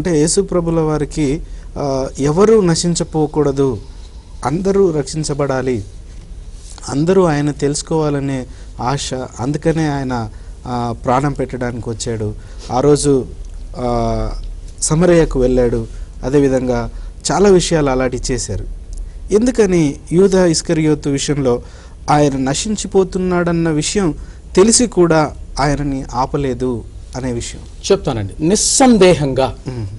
అంటే యేసు ప్రభుల వారికి ఆ, ఎవరు నశించపోకూడదు అందరూ రక్షించబడాలి అందరూ ఆయన తెలుసుకోవాలనే ఆశ అందుకనే ఆయన ఆ, ప్రాణం పెట్టడానికి వచ్చాడు ఆ రోజు ఆ, సమరయ్యకు వెళ్ళాడు అదేవిధంగా చాలా విషయాలు అలాంటి చేశారు ఎందుకని యూద ఇస్కరియోతు విషయంలో ఆయన నశించిపోతున్నాడన్న విషయం తెలిసి కూడా ఆయనని ఆపలేదు అనే విషయం చెప్తానండి నిస్సందేహంగా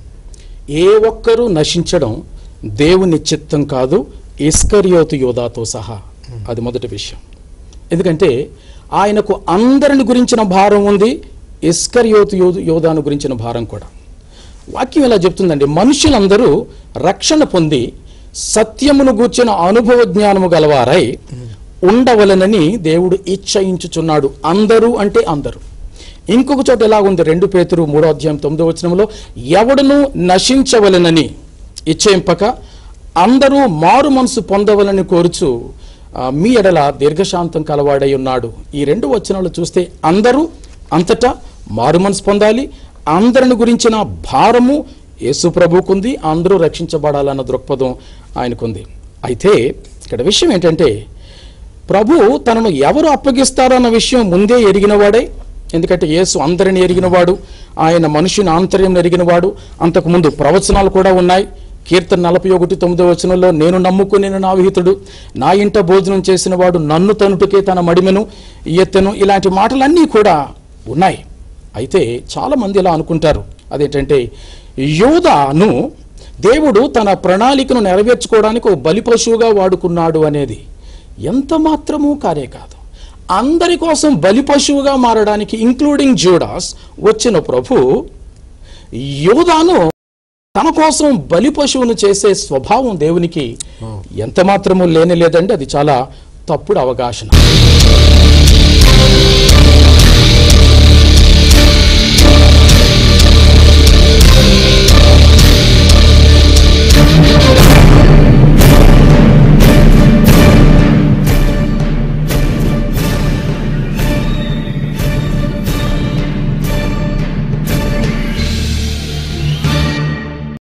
ఏ ఒక్కరూ నశించడం దేవుని చిత్తం కాదు ఇస్కరియోతు యోధాతో సహా అది మొదటి విషయం ఎందుకంటే ఆయనకు అందరిని గురించిన భారం ఉంది ఇస్కరియోతు యోధ యోధాను గురించిన భారం కూడా వాక్యం ఇలా చెప్తుందండి మనుషులందరూ రక్షణ పొంది సత్యమును గూర్చిన అనుభవ జ్ఞానము గలవారై ఉండవలనని దేవుడు ఇచ్చయించుచున్నాడు అందరూ అంటే అందరూ ఇంకొక చోట ఎలా ఉంది రెండు పేతురు మూడో అధ్యాయం తొమ్మిదో వచనంలో ఎవడును నశించవలనని ఇచ్చేయింపక అందరూ మారు మనసు పొందవలని కోరుచు ఆ, మీ ఎడల దీర్ఘశాంతం కలవాడై ఉన్నాడు ఈ రెండు వచనాలు చూస్తే అందరూ అంతటా మారు మనసు పొందాలి అందరిని గురించిన భారము యేసు ప్రభుకుంది అందరూ రక్షించబడాలన్న దృక్పథం ఆయనకుంది అయితే ఇక్కడ విషయం ఏంటంటే ప్రభు తనను ఎవరు అప్పగిస్తారన్న విషయం ముందే ఎరిగినవాడే ఎందుకంటే యేసు అందరిని ఎరిగినవాడు ఆయన మనుషుని ఆంతర్యం ఎరిగినవాడు అంతకుముందు ప్రవచనాలు కూడా ఉన్నాయి కీర్తన నలభై ఒకటి తొమ్మిదో వచనంలో నేను నమ్ముకుని నా విహితుడు నా ఇంట భోజనం చేసిన వాడు నన్ను తనుటకే తన మడిమెను ఎత్తెను ఇలాంటి మాటలన్నీ కూడా ఉన్నాయి అయితే చాలా మంది ఇలా అనుకుంటారు అదేంటంటే యోధాను దేవుడు తన ప్రణాళికను నెరవేర్చుకోవడానికి ఒక బలి పశువుగా వాడుకున్నాడు అనేది ఎంత మాత్రమూ కానే కాదు అందరి కోసం బలి పశువుగా మారడానికి ఇంక్లూడింగ్ జూడాస్ వచ్చిన ప్రభు యోధాను తన కోసం బలి పశువును చేసే స్వభావం దేవునికి ఎంత మాత్రము లేని లేదండి అది చాలా తప్పుడు అవగాహన